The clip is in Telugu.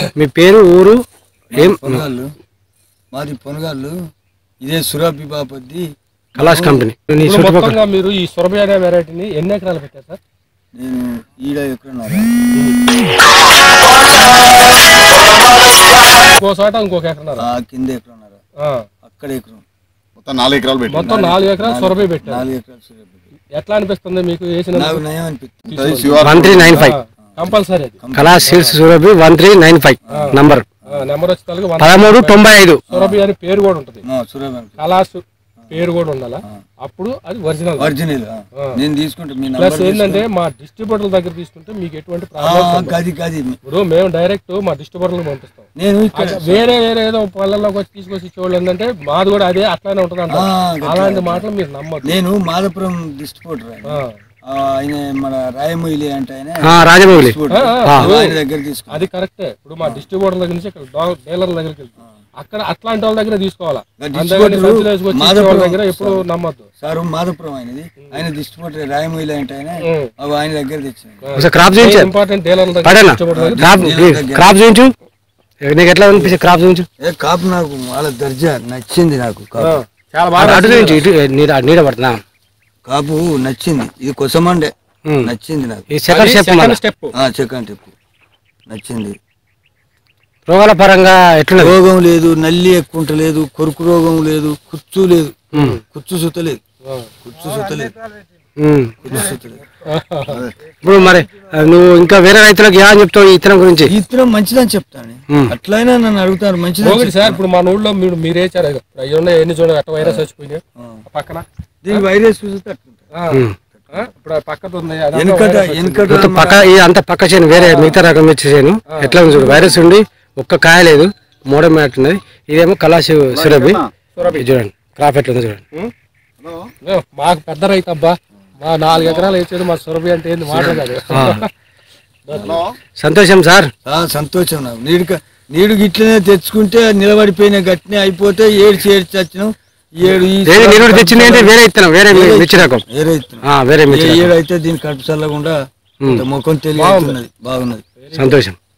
మీ పేరు ఊరు ఏం పొనగాళ్ళు మాది పొనగాళ్ళు ఇదే సురభి బాపద్ది కలాస్ కంపెనీ నీ ఇప్పుడు చుట్టుపక్కల మొత్తంగా మీరు ఈ సొరబి అనే వెరైటీని ఎన్ని ఎకరాలు పెట్టారు సార్ నేను ఈడ ఎక్కడున్నారా ఇంకో చోట ఇంకొక ఎకరన్నర ఆ కింద ఎక్కడున్నారా ఆ. అక్కడ ఎకరం మొత్తం నాలుగు ఎకరాలు పెట్టి మొత్తం నాలుగు ఎకరాలు సొరబి పెట్టారు నాలుగు ఎకరాలు సురభి ఎట్లా అనిపిస్తుంది మీకు వేసిన నాకు నయం అనిపిస్తుంది ఉంటుంది. శివారు one three nine five compulsory అది Kalash seeds Surabhi one three nine five number number వచ్చి తలకి వంద పదమూడు తొంభై ఐదు సొరబి అని పేరు కూడా ఉంటుంది ఆ, సురభి అనిపిస్తుంది కలాస్ పేరు కూడా ఉండాలా అప్పుడు అది ఒరిజినల్ ఒరిజినల్ ఆ. నేను తీసుకుంటా మీ ప్లస్ నంబర్ ఏంటంటే మా డిస్ట్రిబ్యూటర్ దగ్గర తీసుకుంటే మీకు ఎటువంటి ఆ, ప్రాబ్లం గది గది ఇప్పుడు మేము డైరెక్ట్ మా డిస్ట్రిబ్యూటర్లకు పంపిస్తాం నేను ఇక్కడ అట్లా వేరే వేరే ఏదో పళ్ళల్లోకి వచ్చి తీసుకొచ్చి ఇచ్చేవాళ్ళు ఏంటంటే మాది కూడా అదే అట్లానే ఉంటుంది అంట ఆ, గట్లా. అలాంటి మాటలు మీరు నమ్మద్దు నేను మాధపురం డిస్ట్రిబ్యూటర్ ఆయన. ఆ. ఆ, ఆయన మన రాయమొయిలి అంటే ఆయన ఆ, రాజమౌళి distributor. ఆ, నేను ఆయన దగ్గర తీసుకున్నా అది కరెక్టే ఇప్పుడు మా డిస్ట్రిబ్యూటర్ దగ్గర నుంచి ఇక్కడ డీలర్ దగ్గరికి వెళ్తాం అక్కడ అట్లాంటి వాళ్ళ దగ్గర తీసుకోవాలా అంతేగాని distributor సంచులు వేసుకొచ్చి ఇచ్చే వాళ్ళ మాధవపురం దగ్గర ఎప్పుడు నమ్మద్దు సారు మాధపురం ఆయనది ఆయన డిస్ట్రిబ్యూటర్ రాయమొయిలి అంటే ఆయన ఉం. అవి ఆయన దగ్గర తెచ్చాను ఒకసారి క్రాప్ చూపించారు ఇంపార్టెంట్ డీలర్ దగ్గర పడేనా distributor దగ్గర క్రాప్ క్రాప్ చూపించు నీకు ఎట్లా అనిపిస్తుంది క్రాప్ చూపించు ఏ కాపు నాకు వాళ్ళ దర్జా నచ్చింది నాకు కాపు చాలా అటు బాగా అటు చూపించు ఇటు నీడ నీడ పడుతున్నా కాపు నచ్చింది ఇది కొసమండే ఉం. నచ్చింది నాకు ఈ సెకండ్ స్టెప్ మన స్టెప్ ఆ చెక్కని చెప్పు నచ్చింది రోగాల పరంగా ఎట్లున్నది రోగం లేదు నల్లి ఎక్కువ ఉంటలేదు కొరుకు రోగం లేదు కుచ్చు లేదు కుచ్చు సుత లేదు కుచ్చు సుత లేదు ఉం. కుచ్చు సుత లేదు ఇప్పుడు మరి ఆ, నువ్వు ఇంకా వేరే రైతులకు ఏమని చెప్తావు ఈ ఇత్తనం గురించి ఈ ఇత్తనం మంచిదని చెప్తాను ఉం. అట్లయినా నన్ను అడుగుతారు మంచిదని ఒకటి సార్ ఇప్పుడు మన ఊళ్ళో మీరు మీరే ఇచ్చారు అవి ఉన్నాయి ఎన్ని చూడండి అట్ట వైరస్ వచ్చిపోయినాయి ఆ పక్కన దీనికి వైరస్ చూస్తే అట్లుంటది. ఆ. ఆ, ఇప్పుడు ఆ పక్కన ఉంది అదంతా వెనకట వైరస్ వచ్చింది. వెనకట మొత్తం పక్క ఇది అంత పక్క చేను వేరే మిగతా రకం మిర్చి చేను ఎట్లా ఉంది చూడు వైరస్ ఉండి ఒక్క కాయ లేదు మూడో మ్యాట్ ఉన్నది ఇదేమో కలాసి సురభి ఇది చూడండి క్రాప్ ఎట్లా ఉంది చూడండి ఏ, మాకు పెద్ద రైతు అబ్బా మా నాలుగు ఎకరాలు వేసేది మా సురభి అంటే ఏంది మాట కాదు సంతోషం సార్ ఆ, సంతోషం నాకు నీడు క- నీడు గిట్లనే తెచ్చుకుంటే నిలబడిపోయిన గట్టినే అయిపోతే ఏడ్చి ఏడ్చి వచ్చినాం ఈ ఏడు ఈ ఏది నిరుడు తెచ్చింది అంటే వేరే ఇత్తనం వేరే మీ- మిర్చి రకం వేరే ఇత్తనం. ఆ, వేరే ఏ మిర్చి రకం ఏడు అయితే దీని కడుపు చల్లకుండా ఇంత ముఖం తెలియతున్నది బాగున్నది సంతోషం